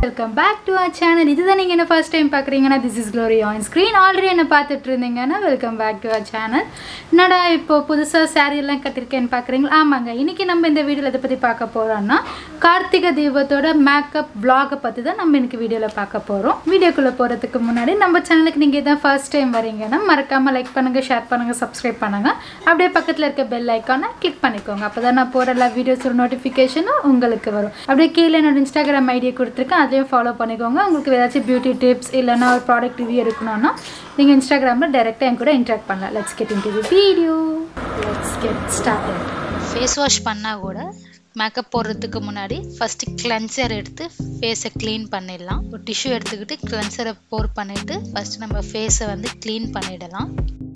welcome back to our channel இதுதான் நீங்கள் என்ன ஃபர்ஸ்ட் டைம் பார்க்குறீங்கன்னா this is Glory on screen already என்ன பார்த்துட்டு இருந்தீங்கன்னா welcome back to our channel என்னடா இப்போ புதுசாக saree எல்லாம் கட்டியிருக்கேன்னு பார்க்குறீங்களா ஆமாங்க இன்றைக்கி நம்ம இந்த வீடியோவில் இதை பற்றி பார்க்க போகிறோம்னா கார்த்திகை தீபத்தோட மேக்கப் vlog-அ பற்றி தான் நம்ம இன்னைக்கு வீடியோவில் பார்க்க போகிறோம் வீடியோக்குள்ளே போகிறதுக்கு முன்னாடி நம்ம சேனலுக்கு நீங்கள் இதான் ஃபர்ஸ்ட் டைம் வரீங்கன்னா மறக்காமல் லைக் பண்ணுங்கள் ஷேர் பண்ணுங்கள் சப்ஸ்கிரைப் பண்ணுங்கள் அப்படியே பக்கத்தில் இருக்க பெல் ஐக்கானை கிளிக் பண்ணிக்கோங்க அப்போ தான் நான் போகிற எல்லா வீடியோஸோட நோட்டிஃபிகேஷனும் உங்களுக்கு வரும் அப்படியே கீழே என்னோட இன்ஸ்டாகிராம் ஐடியை கொடுத்துருக்கேன் அதையும் ஃபாலோ பண்ணிக்கோங்க உங்களுக்கு ஏதாச்சும் பியூட்டி டிப்ஸ் இல்லைன்னா ஒரு ப்ராடக்ட் ரிவ்யூ இருக்கணும்னா நீங்கள் இன்ஸ்டாகிராமில் டேரெக்டாக என் கூட இன்ட்ராக்ட் பண்ணலாம் let's get into video let's get started face wash பண்ணால் கூட மேக்கப் போடுறதுக்கு முன்னாடி ஃபஸ்ட்டு கிளென்சர் எடுத்து ஃபேஸை க்ளீன் பண்ணிடலாம் ஒரு டிஷ்யூ எடுத்துக்கிட்டு கிளென்சரை போர் பண்ணிவிட்டு ஃபஸ்ட்டு நம்ம ஃபேஸை வந்து க்ளீன் பண்ணிடலாம்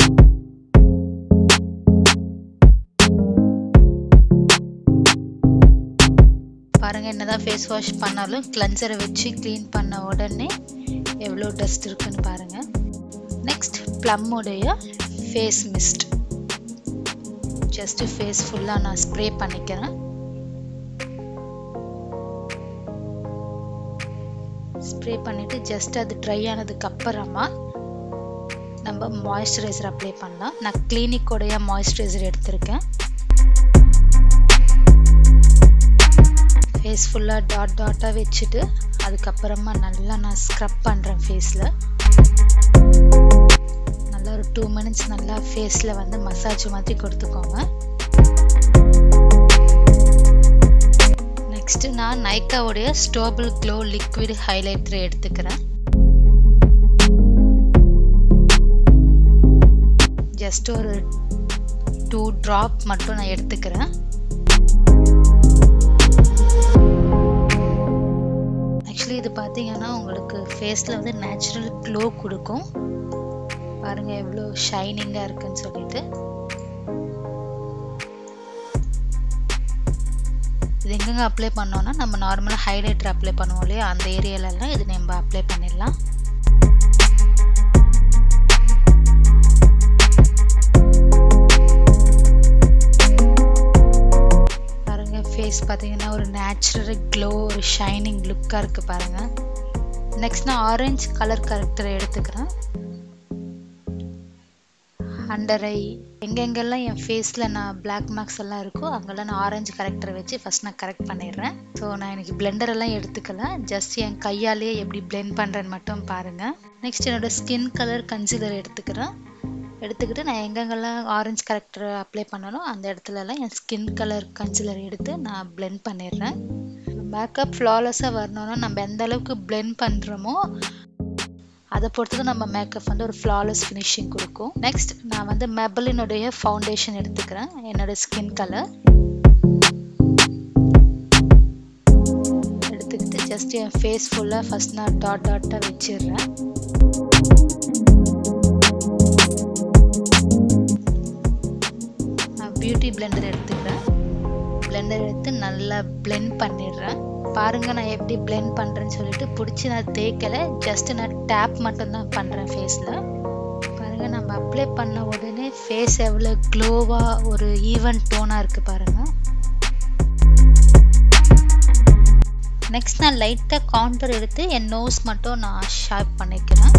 பாருங்கள் என்னதான் ஃபேஸ் வாஷ் பண்ணாலும் கிளென்சரை வச்சு க்ளீன் பண்ண உடனே எவ்வளோ டஸ்ட் இருக்குன்னு பாருங்கள் நெக்ஸ்ட் ப்ளம்முடைய ஃபேஸ் மிஸ்ட் ஜஸ்ட்டு ஃபேஸ் ஃபுல்லாக நான் ஸ்ப்ரே பண்ணிக்கிறேன் ஸ்ப்ரே பண்ணிவிட்டு ஜஸ்ட் அது ட்ரை ஆனதுக்கு அப்புறமா நம்ம மாய்ஸ்சரைசர் அப்ளை பண்ணலாம் நான் கிளினிக்கோடைய மாய்ஸ்சரைசர் எடுத்திருக்கேன் ஃபேஸ் ஃபுல்லாக டாட் டாட்டாக வச்சுட்டு அதுக்கப்புறமா நல்லா நான் ஸ்க்ரப் பண்ணுறேன் ஃபேஸில் நல்லா ஒரு டூ மினிட்ஸ் நல்லா ஃபேஸில் வந்து மசாஜ் மாதிரி கொடுத்துக்கோங்க நெக்ஸ்ட்டு நான் நைக்காவுடைய ஸ்டோபிள் க்ளோ லிக்விட் ஹைலைட்டர் எடுத்துக்கிறேன் ஜஸ்ட் ஒரு டூ ட்ராப் மட்டும் நான் எடுத்துக்கிறேன் ஆக்சுவலி இது பார்த்தீங்கன்னா உங்களுக்கு ஃபேஸில் வந்து நேச்சுரல் க்ளோ கொடுக்கும் பாருங்கள் எவ்வளோ ஷைனிங்காக இருக்குன்னு சொல்லிட்டு இது எங்கெங்கே அப்ளை பண்ணோன்னா நம்ம நார்மலாக ஹைலைட்டர் அப்ளை பண்ணுவோம் இல்லையா அந்த ஏரியாலலாம் இது நம்ம அப்ளை பண்ணிடலாம் பாருங்கள் ஃபேஸ் பார்த்தீங்கன்னா ஒரு நேச்சுரல் க்ளோ ஒரு ஷைனிங் லுக்காக இருக்குது பாருங்கள் நெக்ஸ்ட் நான் ஆரஞ்சு கலர் கரெக்டரை எடுத்துக்கிறேன் அண்டர் ஐ எங்கெங்கெல்லாம் என் ஃபேஸில் நான் பிளாக் மார்க்ஸ் எல்லாம் இருக்கோ அங்கெல்லாம் நான் ஆரஞ்சு கரெக்டரை வச்சு ஃபஸ்ட் நான் கரெக்ட் பண்ணிடுறேன் ஸோ நான் எனக்கு பிளெண்டர் எல்லாம் எடுத்துக்கல ஜஸ்ட் என் கையாலேயே எப்படி பிளெண்ட் பண்ணுறேன்னு மட்டும் பாருங்கள் நெக்ஸ்ட் என்னோடய ஸ்கின் கலர் கன்சிலர் எடுத்துக்கிறேன் எடுத்துக்கிட்டு நான் எங்கெங்கெல்லாம் ஆரஞ்சு கரெக்டர் அப்ளை பண்ணணும் அந்த இடத்துலலாம் என் ஸ்கின் கலர் கன்சிலர் எடுத்து நான் பிளெண்ட் பண்ணிடுறேன் மேக்கப் ஃப்ளாலெஸ்ஸாக வரணும்னா நம்ம எந்த அளவுக்கு பிளெண்ட் பண்ணுறோமோ அதை பொறுத்து தான் நம்ம மேக்கப் வந்து ஒரு ஃப்ளாலெஸ் ஃபினிஷிங் கொடுக்கும் நெக்ஸ்ட் நான் வந்து மெபலினுடைய ஃபவுண்டேஷன் எடுத்துக்கிறேன் என்னோட ஸ்கின் கலர் எடுத்துக்கிட்டு ஜஸ்ட் என் ஃபேஸ் ஃபுல்லாக ஃபஸ்ட் நான் டாட் டாட்டாக வச்சிடுறேன் நான் பியூட்டி பிளெண்டர் எடுத்துக்கிறேன் பிளெண்டர் எடுத்து நல்லா பிளெண்ட் பண்ணிடுறேன் பாருங்க நான் எப்படி பிளெண்ட் பண்ணுறேன்னு சொல்லிட்டு பிடிச்சி நான் தேய்க்கலை ஜஸ்ட் நான் டேப் மட்டும்தான் பண்ணுறேன் ஃபேஸில் பாருங்க நம்ம அப்ளை பண்ண உடனே ஃபேஸ் எவ்வளோ க்ளோவாக ஒரு ஈவன் டோனாக இருக்குது பாருங்கள் நெக்ஸ்ட் நான் லைட்டாக கான்டர் எடுத்து என் நோஸ் மட்டும் நான் ஷார்ப் பண்ணிக்கிறேன்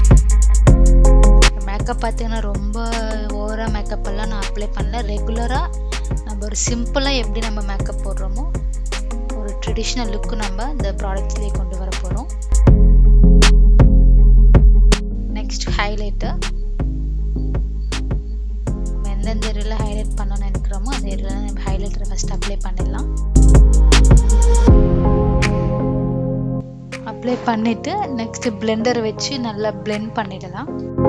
மேக்கப் பார்த்தீங்கன்னா ரொம்ப ஓவராக மேக்கப் எல்லாம் நான் அப்ளை பண்ணல ரெகுலராக நம்ம ஒரு சிம்பிளாக எப்படி நம்ம மேக்கப் போடுறோமோ ஒரு ட்ரெடிஷ்னல் லுக்கு நம்ம இந்த ப்ராடக்ட்லேயே கொண்டு வர போகிறோம் நெக்ஸ்ட் ஹைலைட்டர் நம்ம எந்தெந்த ஏரியாவில் ஹைலைட் பண்ணணும்னு நினைக்கிறோமோ அந்த ஏரியாவில் நம்ம ஹைலைட்டரை ஃபஸ்ட் அப்ளை பண்ணிடலாம் அப்ளை பண்ணிவிட்டு நெக்ஸ்ட் பிளெண்டர் வச்சு நல்லா பிளெண்ட் பண்ணிடலாம்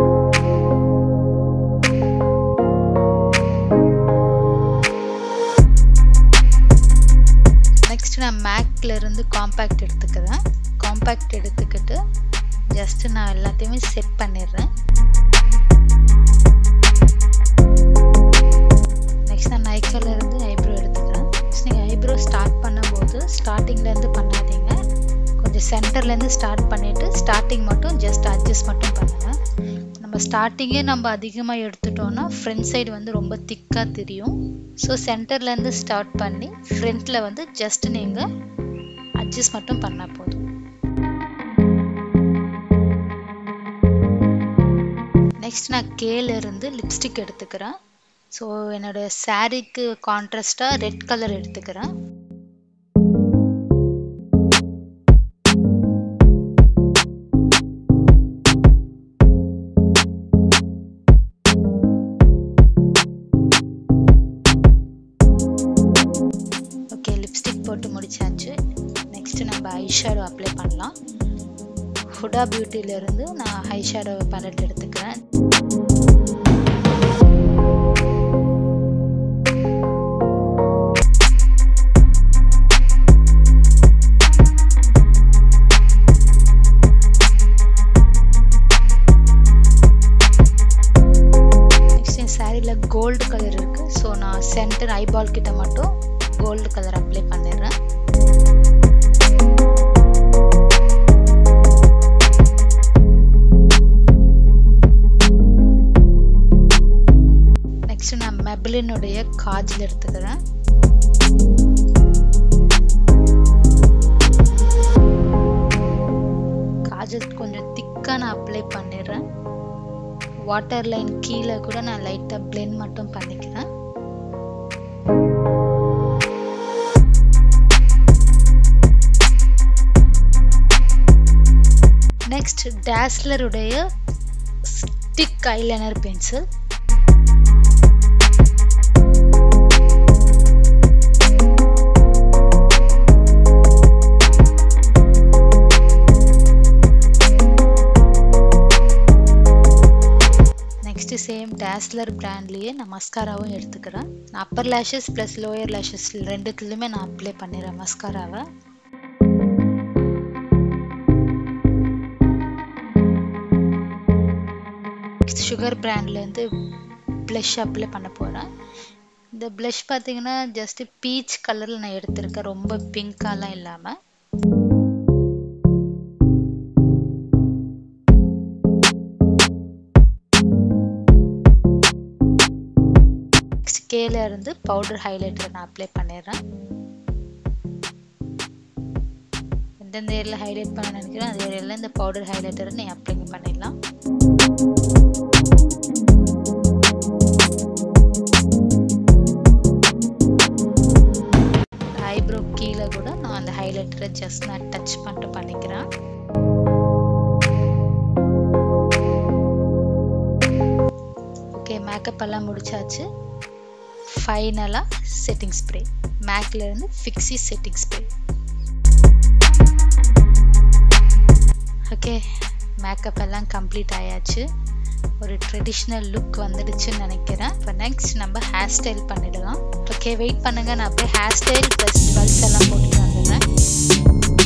நெக்ஸ்ட் நான் மேக்ல இருந்து காம்பேக்ட் எடுத்துக்கிறேன் காம்பேக்ட் எடுத்துக்கிட்டு ஜஸ்ட் நான் எல்லாத்தையுமே செட் பண்ணிடுறேன் நெக்ஸ்ட் நான் நைக்கால இருந்து ஐப்ரோ எடுத்துக்கிறேன் நெக்ஸ்ட் நீங்கள் ஐப்ரோ ஸ்டார்ட் பண்ணும்போது ஸ்டார்டிங்லேருந்து பண்ணாதீங்க கொஞ்சம் சென்டர்லேருந்து ஸ்டார்ட் பண்ணிவிட்டு ஸ்டார்டிங் மட்டும் ஜஸ்ட் அட்ஜஸ்ட் மட்டும் பண்ணுங்கள் நம்ம ஸ்டார்டிங்கே நம்ம அதிகமாக எடுத்துட்டோம்னா ஃப்ரண்ட் சைடு வந்து ரொம்ப திக்காக தெரியும் ஸோ சென்டர்லேருந்து ஸ்டார்ட் பண்ணி ஃப்ரண்ட்டில் வந்து ஜஸ்ட் நீங்கள் அட்ஜஸ்ட் மட்டும் பண்ணால் போதும் நெக்ஸ்ட் நான் கேல இருந்து லிப்ஸ்டிக் எடுத்துக்கிறேன் ஸோ என்னோட சாரீக்கு கான்ட்ராஸ்டாக ரெட் கலர் எடுத்துக்கிறேன் ஓகே லிப்ஸ்டிக் போட்டு முடிச்சாச்சு நெக்ஸ்ட் நம்ம ஐ ஷேடோ அப்ளை பண்ணலாம் ஹுடா பியூட்டிலேருந்து நான் ஐ ஷேடோ பேலட் எடுத்துக்கிறேன் நெக்ஸ்ட் என் சாரியில் கோல்டு கலர் இருக்குது ஸோ நான் சென்டர் ஐபால் கிட்ட மட்டும் கோல்டு கலர் அப்ளை பண்ணிடுறேன் நெக்ஸ்ட் நான் மெபிலினுடைய காஜல் எடுத்துக்கிறேன் காஜல் கொஞ்சம் திக்காக நான் அப்ளை பண்ணிடுறேன் வாட்டர் லைன் கீழே கூட நான் லைட்டாக பிளெண்ட் மட்டும் பண்ணிக்கிறேன் நெக்ஸ்ட் டேஸ்லருடைய stick eyeliner pencil next same Dazller பிராண்ட்லேயே நான் மஸ்காராவும் எடுத்துக்கிறேன் நான் upper lashes plus lower lashes ரெண்டுத்துலையுமே நான் அப்ளை பண்ணிடுறேன் மஸ்காராவை நெக்ஸ்ட் சுகர் பிராண்ட்லேருந்து ப்ளஷ் அப்ளை பண்ண போகிறேன் இந்த ப்ளஷ் பார்த்தீங்கன்னா ஜஸ்ட் பீச் கலரில் நான் எடுத்திருக்கேன் ரொம்ப பிங்காலாம் இல்லாமல் நெக்ஸ்ட் கேல இருந்து பவுடர் ஹைலைட்டர் நான் அப்ளை பண்ணிடுறேன் எந்தெந்த ஏரியாவில் ஹைலைட் பண்ண நினைக்கிறேன் அந்த ஏரியாவில் இந்த பவுடர் ஹைலைட்டரை நீ அப்ளை பண்ணிடலாம் ஐப்ரோ கீழே கூட நான் அந்த ஹைலைட்டரை ஜஸ்ட் நான் டச் பண்ணிட்டு பண்ணிக்கிறேன் ஓகே மேக்கப் எல்லாம் முடிச்சாச்சு ஃபைனலாக செட்டிங் ஸ்ப்ரே மேக்லேருந்து fixie setting spray okay makeup எல்லாம் கம்ப்ளீட் ஆயாச்சு ஒரு ட்ரெடிஷ்னல் லுக் வந்துடுச்சுன்னு நினைக்கிறேன் இப்போ நெக்ஸ்ட் நம்ம ஹேர் ஸ்டைல் பண்ணிடலாம் ஓகே வெயிட் பண்ணுங்கள் நான் அப்படியே ஹேர் ஸ்டைல் ப்ளஸ் ஜுவல்ஸ் எல்லாம் போட்டுட்டு வந்துடுறேன்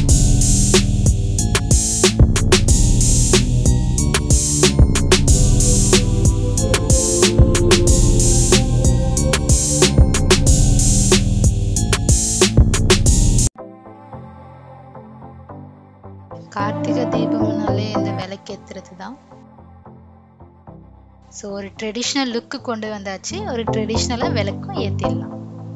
கார்த்திகை தீபம்னாலே இந்த விளக்கேற்றுறது தான் ஸோ ஒரு ட்ரெடிஷ்னல் லுக்கு கொண்டு வந்தாச்சு ஒரு ட்ரெடிஷ்னலாக விளக்கும் ஏற்றிடலாம்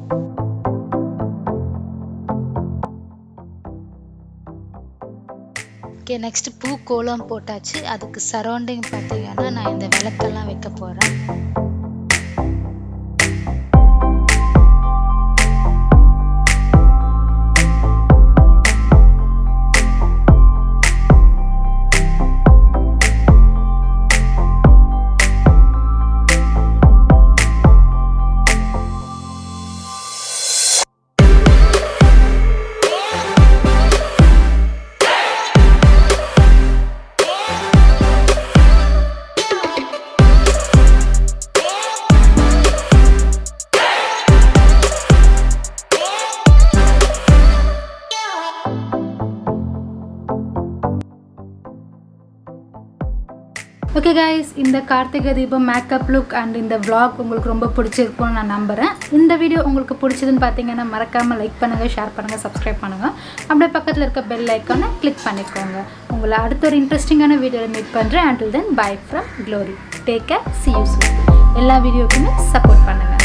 ஓகே நெக்ஸ்ட் பூ கோலம் போட்டாச்சு அதுக்கு சரௌண்டிங் பார்த்தீங்கன்னா நான் இந்த விளக்கெல்லாம் வைக்க போகிறேன் ஓகே கைஸ் இந்த Karthigai Deepam makeup look and இந்த vlog உங்களுக்கு ரொம்ப பிடிச்சிருக்கும்னு நான் நம்புகிறேன் இந்த வீடியோ உங்களுக்கு பிடிச்சதுன்னு பார்த்தீங்கன்னா மறக்காமல் லைக் பண்ணுங்கள் ஷேர் பண்ணுங்கள் சப்ஸ்கிரைப் பண்ணுங்கள் அப்படியே பக்கத்தில் இருக்க பெல் ஐக்கானை கிளிக் பண்ணிக்கோங்க உங்களை அடுத்த ஒரு இன்ட்ரெஸ்டிங்கான வீடியோவில் மீட் பண்ணுறேன் until then bye from Glory take care see you எல்லா வீடியோக்குமே சப்போர்ட் பண்ணுங்கள்